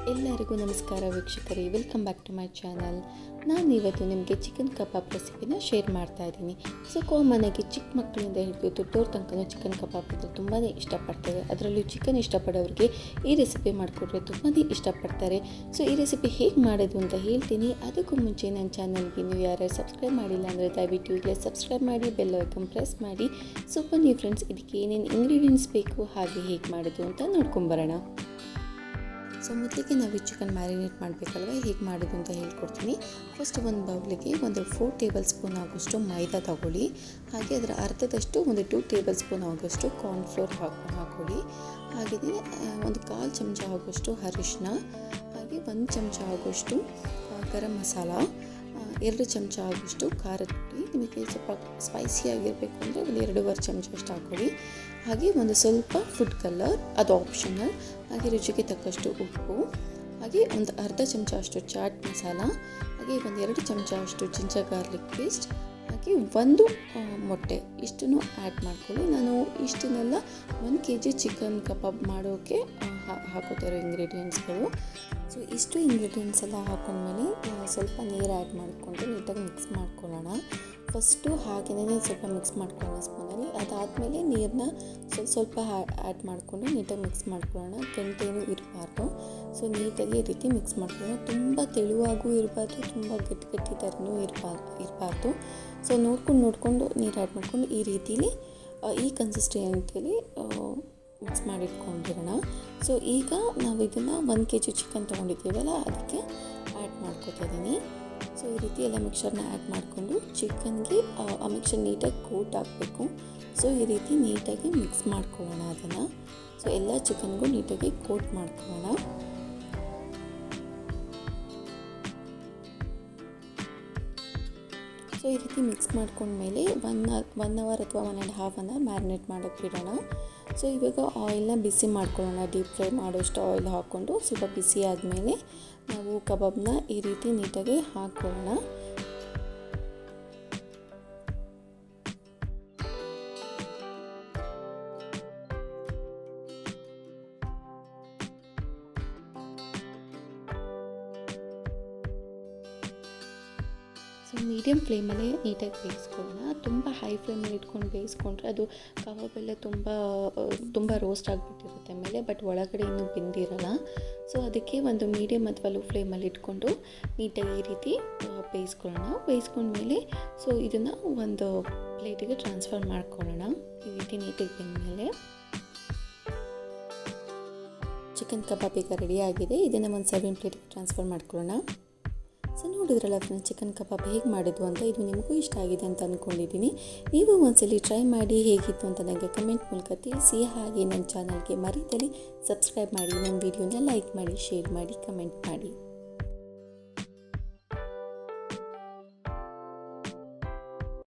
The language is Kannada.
ಎಲ್ಲರಿಗೂ ನಮಸ್ಕಾರ ವೀಕ್ಷಕರೇ welcome back to my channel ನಾನು ಇವತ್ತು ನಿಮಗೆ ಚಿಕನ್ ಕಬಾಬ್ ರೆಸಿಪಿನ ಶೇರ್ ಮಾಡ್ತಾ ಇದ್ದೀನಿ ಸೊ ಕಾಮನ್ನಾಗಿ ಚಿಕ್ಕ ಮಕ್ಕಳಿಂದ ಹಿಡಿದು ದೊಡ್ಡವ್ರ ತನಕ ಚಿಕನ್ ಕಬಾಬ್ ಅಂದರೆ ತುಂಬಾ ಇಷ್ಟಪಡ್ತೇವೆ ಅದರಲ್ಲೂ ಚಿಕನ್ ಇಷ್ಟಪಡೋರಿಗೆ ಈ ರೆಸಿಪಿ ಮಾಡಿಕೊಟ್ರೆ ತುಂಬಾ ಇಷ್ಟಪಡ್ತಾರೆ ಸೊ ಈ ರೆಸಿಪಿ ಹೇಗೆ ಮಾಡೋದು ಅಂತ ಹೇಳ್ತೀನಿ ಅದಕ್ಕೂ ಮುಂಚೆ ನನ್ನ ಚಾನಲ್ಗೆ ನೀವು ಯಾರ್ಯಾರು ಸಬ್ಸ್ಕ್ರೈಬ್ ಮಾಡಿಲ್ಲ ಅಂದರೆ ದಯವಿಟ್ಟು ಈಗಲೇ ಸಬ್ಸ್ಕ್ರೈಬ್ ಮಾಡಿ ಬೆಲ್ ಐಕನ್ ಪ್ರೆಸ್ ಮಾಡಿ ಸೊ ಬನ್ನಿ ಫ್ರೆಂಡ್ಸ್ ಇದಕ್ಕೆ ಏನೇನು ಇಂಗ್ರೀಡಿಯೆಂಟ್ಸ್ ಬೇಕು ಹಾಗೆ ಹೇಗೆ ಮಾಡೋದು ಅಂತ ನೋಡ್ಕೊಂಬರೋಣ ಸೊ ಮೊದಲಿಗೆ ನಾವು ಚಿಕನ್ ಮ್ಯಾರಿನೇಟ್ ಮಾಡಬೇಕಲ್ವ ಹೇಗೆ ಮಾಡೋದು ಅಂತ ಹೇಳ್ಕೊಡ್ತೀನಿ ಫಸ್ಟ್ ಒಂದು ಬೌಲಿಗೆ ಒಂದು ಫೋರ್ ಟೇಬಲ್ ಸ್ಪೂನ್ ಆಗೋಷ್ಟು ಮೈದಾ ತಗೊಳ್ಳಿ ಹಾಗೆ ಅದರ ಅರ್ಧದಷ್ಟು ಒಂದು ಟೂ ಟೇಬಲ್ ಸ್ಪೂನ್ ಆಗೋಷ್ಟು ಕಾರ್ನ್ಫ್ಲೋರ್ ಹಾಕಿ ಹಾಕೊಳ್ಳಿ ಹಾಗೆಯೇ ಒಂದು ಕಾಲು ಚಮಚ ಆಗೋಷ್ಟು ಅರಿಶಿನ ಹಾಗೆ ಒಂದು ಚಮಚ ಆಗೋಷ್ಟು ಗರಂ ಮಸಾಲ ಎರಡು ಚಮಚ ಆಗೋಷ್ಟು ಖಾರದ ಪುಡಿ ನಿಮಗೆ ಸ್ವಲ್ಪ ಸ್ಪೈಸಿಯಾಗಿರಬೇಕು ಅಂದರೆ ಒಂದು ಎರಡೂವರೆ ಚಮಚ ಅಷ್ಟು ಹಾಕೊಳ್ಳಿ ಹಾಗೆ ಒಂದು ಸ್ವಲ್ಪ ಫುಡ್ ಕಲರ್ ಅದು ಆಪ್ಷನಲ್ ಹಾಗೆ ರುಚಿಗೆ ತಕ್ಕಷ್ಟು ಉಪ್ಪು ಹಾಗೆ ಒಂದು ಅರ್ಧ ಚಮಚ ಅಷ್ಟು ಚಾಟ್ ಮಸಾಲ ಹಾಗೆ ಒಂದು ಎರಡು ಚಮಚ ಅಷ್ಟು ಜಿಂಜರ್ ಗಾರ್ಲಿಕ್ ಪೇಸ್ಟ್ ಹಾಗೆ ಒಂದು ಮೊಟ್ಟೆ ಇಷ್ಟನ್ನು ಆ್ಯಡ್ ಮಾಡ್ಕೊಳ್ಳಿ ನಾನು ಇಷ್ಟನ್ನೆಲ್ಲ ಒಂದು ಕೆ ಜಿ ಚಿಕನ್ ಕಬಾಬ್ ಮಾಡೋಕ್ಕೆ ಹಾಕೋತಾ ಇರೋ ಇಂಗ್ರೀಡಿಯೆಂಟ್ಸ್ಗಳು ಸೊ ಇಷ್ಟು ಇಂಗ್ರೀಡಿಯೆಂಟ್ಸ್ ಎಲ್ಲ ಹಾಕೊಂಡ್ಮೇಲೆ ಸ್ವಲ್ಪ ನೀರು ಆ್ಯಡ್ ಮಾಡಿಕೊಂಡು ನೀಟಾಗಿ ಮಿಕ್ಸ್ ಮಾಡ್ಕೊಳ್ಳೋಣ ಫಸ್ಟು ಹಾಗೆಯೇ ಸ್ವಲ್ಪ ಮಿಕ್ಸ್ ಮಾಡ್ಕೊಳ್ಳೋಣ ಸ್ಪೂನಲ್ಲಿ ಅದಾದಮೇಲೆ ನೀರನ್ನ ಸ್ವಲ್ಪ ಸ್ವಲ್ಪ ಆ್ಯಡ್ ಮಾಡಿಕೊಂಡು ನೀಟಾಗಿ ಮಿಕ್ಸ್ ಮಾಡ್ಕೊಳ್ಳೋಣ ಗಂಟೇನು ಇರಬಾರ್ದು ಸೊ ನೀಟಾಗಿ ಈ ರೀತಿ ಮಿಕ್ಸ್ ಮಾಡ್ಕೊಳ್ಳೋಣ ತುಂಬ ತೆಳುವಾಗೂ ಇರಬಾರ್ದು ತುಂಬ ಗಟ್ಟಿ ಗಟ್ಟಿ ಥರನೂ ಇರಬಾರ್ದು ಇರಬಾರ್ದು ಸೊ ನೋಡ್ಕೊಂಡು ನೋಡಿಕೊಂಡು ನೀರು ಆ್ಯಡ್ ಮಾಡ್ಕೊಂಡು ಈ ರೀತಿಲಿ ಈ ಕನ್ಸಿಸ್ಟೆನ್ಸಿಯಲ್ಲಿ ಮಿಕ್ಸ್ ಮಾಡಿಟ್ಕೊಂಡಿರೋಣ ಸೊ ಈಗ ನಾವು ಇದನ್ನು ಒಂದು ಕೆ ಜಿ ಚಿಕನ್ ತೊಗೊಂಡಿದ್ದೀವಲ್ಲ ಅದಕ್ಕೆ ಆ್ಯಡ್ ಮಾಡ್ಕೊತಾ ಇದ್ದೀನಿ ಸೊ ಈ ರೀತಿ ಎಲ್ಲ ಮಿಕ್ಸರ್ನ ಆ್ಯಡ್ ಮಾಡಿಕೊಂಡು ಚಿಕನ್ಗೆ ಆ ಮಿಕ್ಸರ್ ನೀಟಾಗಿ ಕೋಟ್ ಹಾಕಬೇಕು ಸೊ ಈ ರೀತಿ ನೀಟಾಗಿ ಮಿಕ್ಸ್ ಮಾಡ್ಕೊಳ್ಳೋಣ ಅದನ್ನು ಸೊ ಎಲ್ಲ ಚಿಕನ್ಗೂ ನೀಟಾಗಿ ಕೋಟ್ ಮಾಡ್ಕೊಳ್ಳೋಣ ಸೊ ಈ ರೀತಿ ಮಿಕ್ಸ್ ಮಾಡ್ಕೊಂಡ್ಮೇಲೆ ಒನ್ ಒನ್ ಅವರ್ ಅಥವಾ one and half an hour marinate ಮಾಡೋಕ್ಕೆ ಬಿಡೋಣ ಸೊ ಇವಾಗ ಆಯಿಲ್ನ ಬಿಸಿ ಮಾಡ್ಕೊಳ್ಳೋಣ ಡೀಪ್ ಫ್ರೈ ಮಾಡೋಷ್ಟು ಆಯಿಲ್ ಹಾಕ್ಕೊಂಡು ಸ್ವಲ್ಪ ಬಿಸಿ ಆದಮೇಲೆ ನಾವು ಕಬಾಬ್ನ ಈ ರೀತಿ ನೀಟಾಗಿ ಹಾಕ್ಕೊಳ್ಳೋಣ ಸೊ ಮೀಡಿಯಮ್ ಫ್ಲೇಮಲ್ಲೇ ನೀಟಾಗಿ ಬೇಯಿಸ್ಕೊಳ್ಳೋಣ ತುಂಬ ಹೈ ಫ್ಲೇಮಲ್ಲಿ ಇಟ್ಕೊಂಡು ಬೇಯಿಸ್ಕೊಂಡ್ರೆ ಅದು ಕಬಾಬೆಲ್ಲ ತುಂಬ ತುಂಬ ರೋಸ್ಟ್ ಆಗಿಬಿಟ್ಟಿರುತ್ತೆ ಮೇಲೆ ಬಟ್ ಒಳಗಡೆ ಇನ್ನೂ ಬೆಂದಿರಲ್ಲ ಸೊ ಅದಕ್ಕೆ ಒಂದು ಮೀಡಿಯಮ್ ಅಥವಾ ಲೋ ಫ್ಲೇಮಲ್ಲಿ ಇಟ್ಕೊಂಡು ನೀಟಾಗಿ ಈ ರೀತಿ ಬೇಯಿಸ್ಕೊಳ್ಳೋಣ ಬೇಯಿಸ್ಕೊಂಡ್ಮೇಲೆ ಸೊ ಇದನ್ನು ಒಂದು ಪ್ಲೇಟಿಗೆ ಟ್ರಾನ್ಸ್ಫರ್ ಮಾಡ್ಕೊಳ್ಳೋಣ ಈ ರೀತಿ ನೀಟಾಗಿ ಬೆಂದಮೇಲೆ ಚಿಕನ್ ಕಬಾಬ್ ಈಗ ರೆಡಿ ಆಗಿದೆ ಇದನ್ನು ಒಂದು ಸರ್ವಿಂಗ್ ಪ್ಲೇಟಿಗೆ ಟ್ರಾನ್ಸ್ಫರ್ ಮಾಡ್ಕೊಳ್ಳೋಣ ಸೊ ನೋಡಿದ್ರಲ್ಲ ಫ್ರೆಂಡ್ಸ್ ಚಿಕನ್ ಕಬಾಬ್ ಹೇಗೆ ಮಾಡೋದು ಅಂತ ಇದು ನಿಮಗೂ ಇಷ್ಟ ಆಗಿದೆ ಅಂತ ಅಂದ್ಕೊಂಡಿದ್ದೀನಿ ನೀವು ಒಂದ್ಸಲಿ ಟ್ರೈ ಮಾಡಿ ಹೇಗಿತ್ತು ಅಂತ ನನಗೆ ಕಮೆಂಟ್ ಮೂಲಕ ತಿಳಿಸಿ ಹಾಗೆ ನನ್ನ ಚಾನಲ್ಗೆ ಮರೀದಲ್ಲಿ ಸಬ್ಸ್ಕ್ರೈಬ್ ಮಾಡಿ ನನ್ನ ವೀಡಿಯೋನ ಲೈಕ್ ಮಾಡಿ ಶೇರ್ ಮಾಡಿ ಕಮೆಂಟ್ ಮಾಡಿ